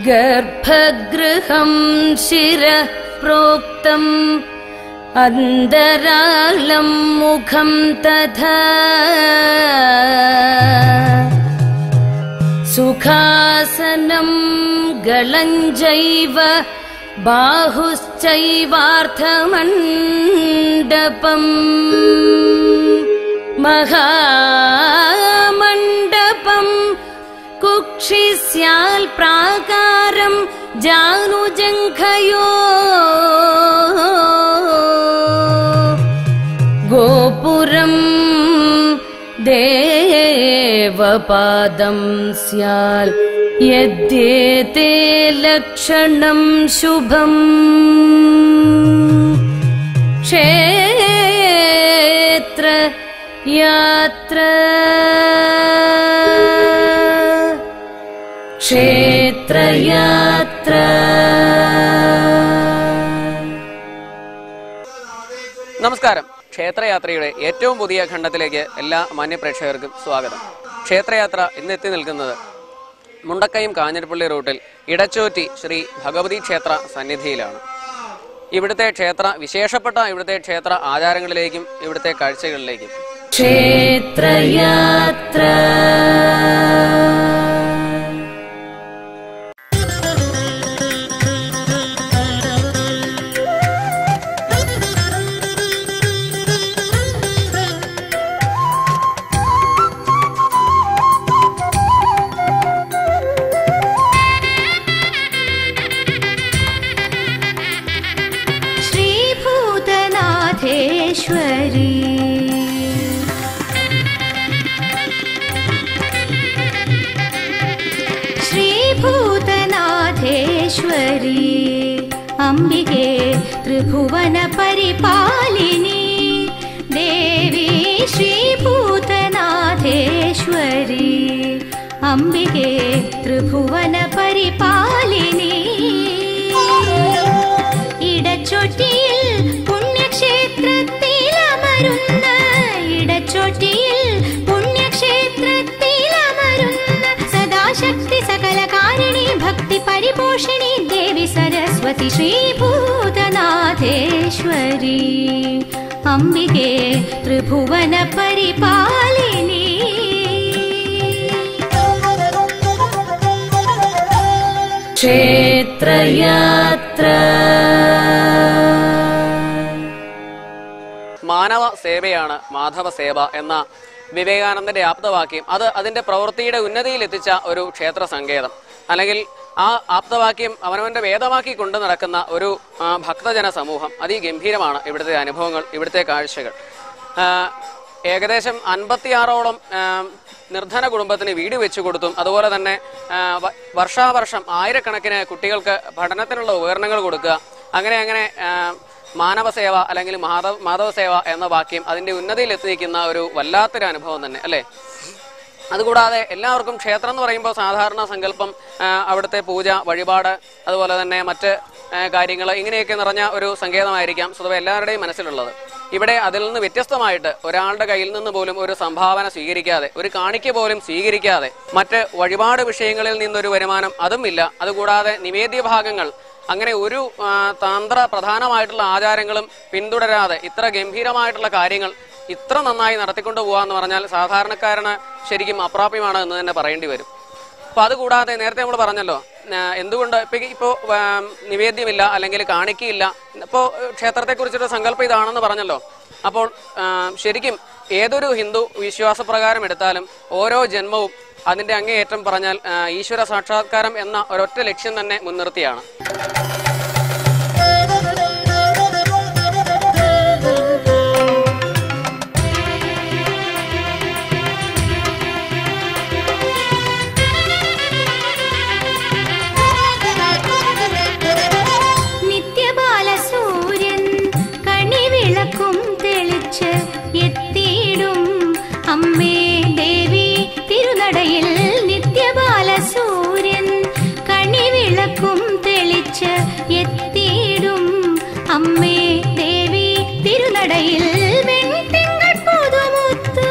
गर्भगृहं शिरः प्रोक्तम् अन्तरालं मुखं तथा सुखासनं गलञ्जैव बाहुश्चैवार्थमण्डपम् महामण्डपम् कुक्षि स्याल् प्राकारम् जानुजङ्घयो गोपुरम् देवपादं स्याल् यद्येते लक्षणम् शुभम् क्षेत्र यात्र क्षेत्रयात्रा നമസ്കാരം ക്ഷേത്രയാത്രയുടെ ഏറ്റവും പുതിയ ഖണ്ഡത്തിലേക്ക് എല്ലാ മാന്യപ്രേക്ഷകർക്കും സ്വാഗതം ക്ഷേത്രയാത്ര ഇന്ന് എത്തി നിൽക്കുന്നത് മുണ്ടക്കയം കാഞ്ഞിരപ്പള്ളി റൂട്ടിൽ ഇടച്ചോറ്റി ശ്രീ ഭഗവതി ക്ഷേത്ര സന്നിധിയിലാണ് ഇവിടുത്തെ ക്ഷേത്ര വിശേഷപ്പെട്ട ഇവിടുത്തെ ക്ഷേത്ര ആചാരങ്ങളിലേക്കും ഇവിടുത്തെ കാഴ്ചകളിലേക്കും क्षेत्रयात्रा श्रीभूतनाथेश्वरी श्रीभूतनाथेश्वरी अम्बिके त्रिभुवनपरिपालिनी देवी श्रीभूतनाथेश्वरी अम्बिके त्रिभുവനപരിപാലിനി ഇടച്ചൊട്ടിയിൽ പുണ്യക്ഷേത്രത്തിൽ അമരുന്ന ഇടച്ചൊട്ടിയിൽ പുണ്യക്ഷേത്രത്തിൽ അമരുന്ന സദാശക്തി സകല കാരിണി ഭക്തി പരിപോഷിണി ദേവി സരസ്വതി ശ്രീഭൂതനാഥേശ്വരി അംബികെ ത്രിഭുവന പരിപാലിനി क्षेत्रयात्रा മാനവ സേവയാണ് മാധവ സേവ എന്ന വിവേകാനന്ദന്റെ ആപ്തവാക്യം അത് അതിന്റെ പ്രവൃത്തിയുടെ ഉന്നതിയിൽ എത്തിച്ച ഒരു ക്ഷേത്ര സങ്കേതം അല്ലെങ്കിൽ ആ ആപ്തവാക്യം അവനവന്റെ വേദമാക്കി കൊണ്ടു നടക്കുന്ന ഒരു ആ, ഭക്തജന സമൂഹം അതിഗംഭീരമാണ് ഇവിടുത്തെ അനുഭവങ്ങൾ ഇവിടുത്തെ കാഴ്ചകൾ ആ, ഏകദേശം അൻപത്തിയാറോളം ആ, നിർധന കുടുംബത്തിന് വീട് വെച്ചു കൊടുത്തും അതുപോലെ തന്നെ ആ, വ- വർഷാവർഷം ആയിരക്കണക്കിന് കുട്ടികൾക്ക് പഠനത്തിനുള്ള ഉപകരണങ്ങൾ കൊടുക്കുക അങ്ങനെ അങ്ങനെ ആ, മാനവസേവ അല്ലെങ്കിൽ മാധവ മാധവസേവ എന്ന വാക്യം അതിന്റെ ഉന്നതിയിൽ എത്തിയിരിക്കുന്ന ഒരു വല്ലാത്തൊരു അനുഭവം തന്നെ അല്ലേ അതുകൂടാതെ എല്ലാവർക്കും ക്ഷേത്രം എന്ന് പറയുമ്പോൾ സാധാരണ സങ്കല്പം ആ, അവിടുത്തെ പൂജ വഴിപാട് അതുപോലെ തന്നെ മറ്റ് കാര്യങ്ങൾ ഇങ്ങനെയൊക്കെ നിറഞ്ഞ ഒരു സങ്കേതമായിരിക്കാം സ്വതവേ എല്ലാവരുടെയും മനസ്സിലുള്ളത് ഇവിടെ അതിൽ നിന്ന് വ്യത്യസ്തമായിട്ട് ഒരാളുടെ കയ്യിൽ നിന്ന് പോലും ഒരു സംഭാവന സ്വീകരിക്കാതെ ഒരു കാണിക്ക പോലും സ്വീകരിക്കാതെ മറ്റ് വഴിപാട് വിഷയങ്ങളിൽ നിന്നൊരു വരുമാനം അതും ഇല്ല അതുകൂടാതെ നിവേദ്യ ഭാഗങ്ങൾ അങ്ങനെ ഒരു ആ, തന്ത്ര പ്രധാനമായിട്ടുള്ള ആചാരങ്ങളും പിന്തുടരാതെ ഇത്ര ഗംഭീരമായിട്ടുള്ള കാര്യങ്ങൾ ഇത്ര നന്നായി നടത്തിക്കൊണ്ടു പോകാന്ന് പറഞ്ഞാൽ സാധാരണക്കാരന് ശരിക്കും അപ്രാപ്യമാണ് എന്ന് തന്നെ പറയേണ്ടി വരും അപ്പൊ അതുകൂടാതെ നേരത്തെ നമ്മൾ പറഞ്ഞല്ലോ ആ, എന്തുകൊണ്ട് ഇപ്പൊ ഇപ്പോ ആ, നിവേദ്യമില്ല അല്ലെങ്കിൽ കാണിക്കയില്ല ഇപ്പോ ക്ഷേത്രത്തെ കുറിച്ചൊരു സങ്കല്പം ഇതാണെന്ന് പറഞ്ഞല്ലോ അപ്പോൾ ആ, ശരിക്കും ഏതൊരു ഹിന്ദു വിശ്വാസപ്രകാരം എടുത്താലും ഓരോ ജന്മവും അതിന്റെ അങ്ങേയറ്റം പറഞ്ഞാൽ ആ, ഈശ്വര സാക്ഷാത്കാരം എന്ന ഒരൊറ്റ ലക്ഷ്യം തന്നെ മുൻനിർത്തിയാണ് നിത്യബാലസൂര്യൻ കണിവിളക്കും തെളിച്ച് എത്തിയിടും അമ്മേ ദേവി തിരുനടയിൽ നിത്യബാലസൂര്യൻ കണിവിളക്കും തെളിച്ച് എത്തിയിടും അമ്മേ ദേവി തിരുനടയിൽ വെൺതിങ്കൾ പുതുമുത്തു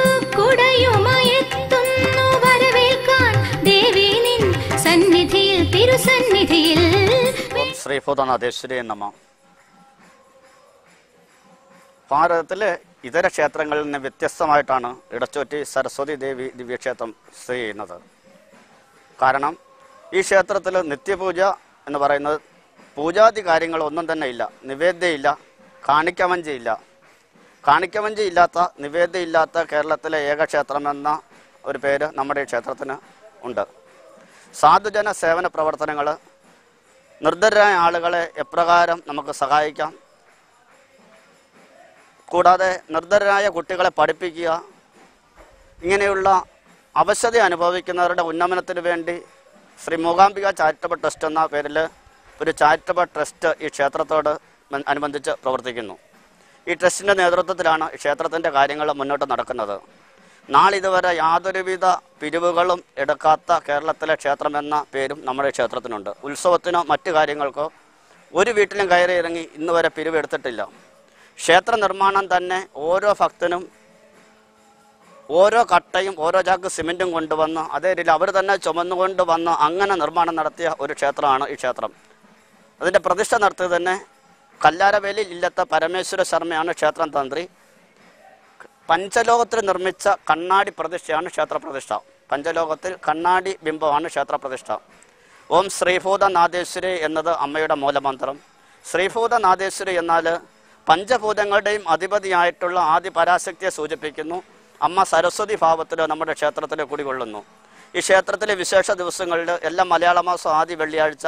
കുടയുമയെത്തുന്നു വരവേൽക്കാൻ ദേവി നിൻ സന്നിധിയിൽ തിരുസന്നിധിയിൽ ശ്രീഭൂതനാഥേശ്വരി നമ ഭാരതത്തിലെ ഇതര ക്ഷേത്രങ്ങളിൽ നിന്ന് വ്യത്യസ്തമായിട്ടാണ് ഇടച്ചോറ്റി സരസ്വതി ദേവി ദിവ്യക്ഷേത്രം സ്ഥിതി ചെയ്യുന്നത് കാരണം ഈ ക്ഷേത്രത്തിൽ നിത്യപൂജ എന്ന് പറയുന്നത് പൂജാതി കാര്യങ്ങളൊന്നും തന്നെ ഇല്ല നിവേദ്യയില്ല കാണിക്കവഞ്ചിയില്ല കാണിക്കവഞ്ചി ഇല്ലാത്ത നിവേദ്യയില്ലാത്ത കേരളത്തിലെ ഏക ക്ഷേത്രം എന്ന ഒരു പേര് നമ്മുടെ ഈ ക്ഷേത്രത്തിന് ഉണ്ട് സാധുജന സേവന പ്രവർത്തനങ്ങൾ നിർദ്ധരായ ആളുകളെ എപ്രകാരം നമുക്ക് സഹായിക്കാം കൂടാതെ നിർദ്ധരായ കുട്ടികളെ പഠിപ്പിക്കുക ഇങ്ങനെയുള്ള അവശത അനുഭവിക്കുന്നവരുടെ ഉന്നമനത്തിന് വേണ്ടി ശ്രീ മൂകാംബിക ചാരിറ്റബിൾ ട്രസ്റ്റ് എന്ന പേരിൽ ഒരു ചാരിറ്റബിൾ ട്രസ്റ്റ് ഈ ക്ഷേത്രത്തോട് ബ- അനുബന്ധിച്ച് പ്രവർത്തിക്കുന്നു ഈ ട്രസ്റ്റിൻ്റെ നേതൃത്വത്തിലാണ് ഈ ക്ഷേത്രത്തിൻ്റെ കാര്യങ്ങൾ മുന്നോട്ട് നടക്കുന്നത് നാളിതുവരെ യാതൊരുവിധ പിരിവുകളും എടുക്കാത്ത കേരളത്തിലെ ക്ഷേത്രം എന്ന പേരും നമ്മുടെ ക്ഷേത്രത്തിനുണ്ട് ഉത്സവത്തിനോ മറ്റു കാര്യങ്ങൾക്കോ ഒരു വീട്ടിലും കയറി ഇറങ്ങി ഇന്ന് വരെ പിരിവ് എടുത്തിട്ടില്ല ക്ഷേത്ര നിർമ്മാണം തന്നെ ഓരോ ഭക്തനും ഓരോ കട്ടയും ഓരോ ചാക്ക് സിമെന്റും കൊണ്ടുവന്ന് അതേ രീതിയിൽ അവർ തന്നെ ചുമന്നുകൊണ്ട് വന്ന് അങ്ങനെ നിർമ്മാണം നടത്തിയ ഒരു ക്ഷേത്രമാണ് ഈ ക്ഷേത്രം അതിൻ്റെ പ്രതിഷ്ഠ നടത്തിയത് തന്നെ കല്ലാരവേലിൽ ഇല്ലത്ത പരമേശ്വര ശർമ്മയാണ് ക്ഷേത്രം തന്ത്രി പഞ്ചലോകത്തിൽ നിർമ്മിച്ച കണ്ണാടി പ്രതിഷ്ഠയാണ് ക്ഷേത്ര പ്രതിഷ്ഠ പഞ്ചലോകത്തിൽ കണ്ണാടി ബിംബമാണ് ക്ഷേത്ര പ്രതിഷ്ഠ ഓം ശ്രീഭൂതനാഥേശ്വരി എന്നത് അമ്മയുടെ മൂലമന്ത്രം ശ്രീഭൂതനാഥേശ്വരി എന്നാൽ പഞ്ചഭൂതങ്ങളുടെയും അധിപതിയായിട്ടുള്ള ആദി പരാശക്തിയെ സൂചിപ്പിക്കുന്നു അമ്മ സരസ്വതി ഭാവത്തിൽ നമ്മുടെ ക്ഷേത്രത്തിൽ കുടികൊള്ളുന്നു ഈ ക്ഷേത്രത്തിലെ വിശേഷ ദിവസങ്ങളിൽ എല്ലാ മലയാള മാസം ആദ്യ വെള്ളിയാഴ്ച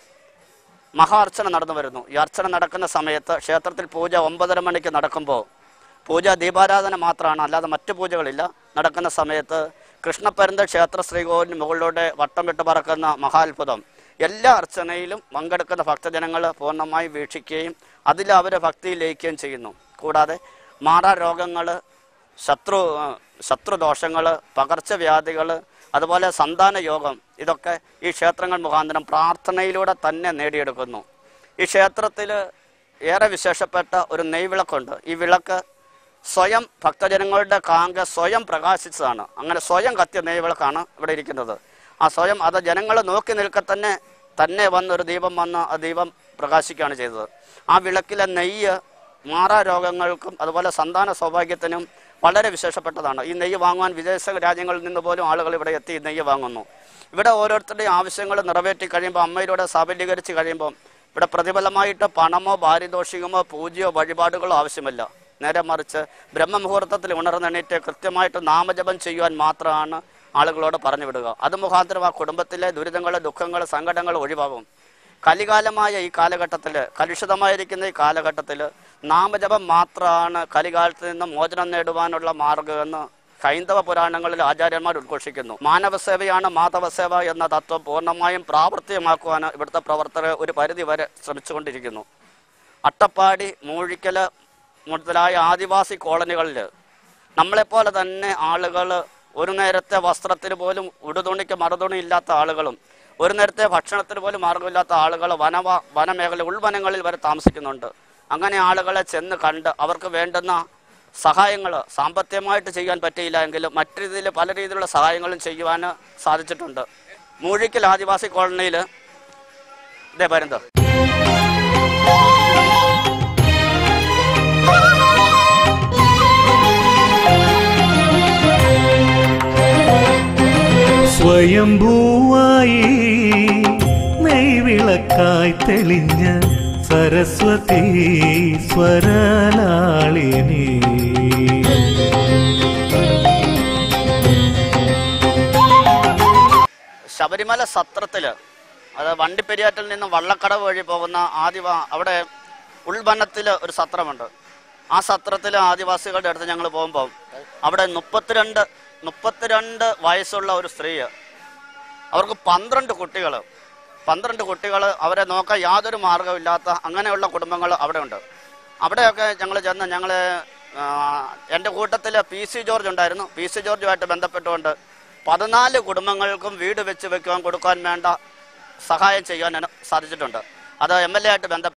മഹാർച്ചന നടന്നു വരുന്നു ഈ അർച്ചന നടക്കുന്ന സമയത്ത് ക്ഷേത്രത്തിൽ പൂജ ഒമ്പതര മണിക്ക് നടക്കുമ്പോൾ പൂജ ദീപാരാധന മാത്രമാണ് അല്ലാതെ മറ്റു പൂജകളില്ല നടക്കുന്ന സമയത്ത് കൃഷ്ണപ്പരന്ത ക്ഷേത്ര ശ്രീകോവിലിന് മുകളിലൂടെ വട്ടം വിട്ട് പറക്കുന്ന മഹാത്ഭുതം എല്ലാ അർച്ചനയിലും പങ്കെടുക്കുന്ന ഭക്തജനങ്ങൾ പൂർണ്ണമായി വീക്ഷിക്കുകയും അതിൽ അവർ ഭക്തിയിൽ ലയിക്കുകയും ചെയ്യുന്നു കൂടാതെ മാറാ രോഗങ്ങൾ ശത്രു ശത്രുദോഷങ്ങൾ പകർച്ചവ്യാധികൾ അതുപോലെ സന്താന യോഗം ഇതൊക്കെ ഈ ക്ഷേത്രങ്ങൾ മുഖാന്തരം പ്രാർത്ഥനയിലൂടെ തന്നെ നേടിയെടുക്കുന്നു ഈ ക്ഷേത്രത്തിൽ ഏറെ വിശേഷപ്പെട്ട ഒരു നെയ്വിളക്കുണ്ട് ഈ വിളക്ക് സ്വയം ഭക്തജനങ്ങളുടെ കാങ്ക സ്വയം പ്രകാശിച്ചതാണ് അങ്ങനെ സ്വയം കത്തിയ നെയ്വിളക്കാണ് ഇവിടെ ഇരിക്കുന്നത് ആ സ്വയം അത് ജനങ്ങൾ നോക്കി നിൽക്കെ തന്നെ തന്നെ വന്ന് ഒരു ദീപം വന്ന് ആ ദീപം പ്രകാശിക്കുകയാണ് ചെയ്തത് ആ വിളക്കിലെ നെയ്യ് മാറാ രോഗങ്ങൾക്കും അതുപോലെ സന്താന സൗഭാഗ്യത്തിനും വളരെ വിശേഷപ്പെട്ടതാണ് ഈ നെയ്യ് വാങ്ങുവാൻ വിദേശ രാജ്യങ്ങളിൽ നിന്ന് പോലും ആളുകൾ ഇവിടെ എത്തി ഈ നെയ്യ് വാങ്ങുന്നു ഇവിടെ ഓരോരുത്തരുടെയും ആവശ്യങ്ങൾ നിറവേറ്റി കഴിയുമ്പോൾ അമ്മയിലൂടെ സാബല്യീകരിച്ച് കഴിയുമ്പോൾ ഇവിടെ പ്രതിഫലമായിട്ട് പണമോ പാരിതോഷികമോ പൂജയോ വഴിപാടുകളോ ആവശ്യമില്ല നേരെ മറിച്ച് ബ്രഹ്മമുഹൂർത്തത്തിൽ ഉണർന്നെണീറ്റ് കൃത്യമായിട്ട് നാമജപം ചെയ്യുവാൻ മാത്രമാണ് ആളുകളോട് പറഞ്ഞു വിടുക അത് മുഖാന്തരം ആ കുടുംബത്തിലെ ദുരിതങ്ങൾ ദുഃഖങ്ങൾ സങ്കടങ്ങൾ ഒഴിവാകും കലികാലമായ ഈ കാലഘട്ടത്തിൽ കലുഷിതമായിരിക്കുന്ന ഈ കാലഘട്ടത്തിൽ നാമജപം മാത്രമാണ് കലികാലത്ത് നിന്ന് മോചനം നേടുവാനുള്ള മാർഗ്ഗമെന്ന് ഹൈന്ദവ പുരാണങ്ങളിൽ ആചാര്യന്മാർ ഉദ്ഘോഷിക്കുന്നു മാനവസേവയാണ് മാധവസേവ എന്ന തത്വം പൂർണ്ണമായും പ്രാവർത്തികമാക്കുവാൻ ഇവിടുത്തെ പ്രവർത്തകർ ഒരു പരിധി വരെ ശ്രമിച്ചുകൊണ്ടിരിക്കുന്നു അട്ടപ്പാടി മൂഴിക്കൽ മുതലായ ആദിവാസി കോളനികളിൽ നമ്മളെപ്പോലെ തന്നെ ആളുകൾ ഒരു നേരത്തെ വസ്ത്രത്തിന് പോലും ഉടുതുണിക്ക് മറുതുണി ഇല്ലാത്ത ആളുകളും ഒരു നേരത്തെ ഭക്ഷണത്തിന് പോലും മാർഗമില്ലാത്ത ആളുകൾ വനവ വനമേഖല ഉൾവനങ്ങളിൽ വരെ താമസിക്കുന്നുണ്ട് അങ്ങനെ ആളുകളെ ചെന്ന് കണ്ട് അവർക്ക് വേണ്ടുന്ന സഹായങ്ങൾ സാമ്പത്തികമായിട്ട് ചെയ്യാൻ പറ്റിയില്ല എങ്കിലും മറ്റു രീതിയിൽ പല രീതിയിലുള്ള സഹായങ്ങളും ചെയ്യുവാൻ സാധിച്ചിട്ടുണ്ട് മൂഴിക്കൽ ആദിവാസി കോളനിയിൽ ഇതേ വരുന്നത് സ്വയംഭൂവായി നെയ്വിളക്കായി തെളിഞ്ഞ സരസ്വതി സ്വരലാളിനി ശബരിമല സത്രത്തില് അത് വണ്ടിപ്പെരിയാറ്റിൽ നിന്ന് വള്ളക്കടവ് വഴി പോകുന്ന ആദിവാ അവിടെ ഉൾവനത്തിൽ ഒരു സത്രമുണ്ട് ആ സത്രത്തിൽ ആദിവാസികളുടെ അടുത്ത് ഞങ്ങൾ പോകുമ്പോൾ അവിടെ മുപ്പത്തിരണ്ട് മുപ്പത്തിരണ്ട് വയസ്സുള്ള ഒരു സ്ത്രീ അവർക്ക് പന്ത്രണ്ട് കുട്ടികൾ പന്ത്രണ്ട് കുട്ടികൾ അവരെ നോക്കാൻ യാതൊരു മാർഗമില്ലാത്ത അങ്ങനെയുള്ള കുടുംബങ്ങൾ അവിടെ ഉണ്ട് അവിടെയൊക്കെ ഞങ്ങൾ ചെന്ന് ഞങ്ങൾ എൻ്റെ കൂട്ടത്തിൽ പി സി ജോർജ് ഉണ്ടായിരുന്നു പി സി ജോർജുമായിട്ട് ബന്ധപ്പെട്ടുകൊണ്ട് പതിനാല് കുടുംബങ്ങൾക്കും വീട് വെച്ച് വെക്കുവാൻ കൊടുക്കാൻ വേണ്ട സഹായം ചെയ്യാൻ സാധിച്ചിട്ടുണ്ട് അത് എം എൽ എ ആയിട്ട് ബന്ധപ്പെട്ട്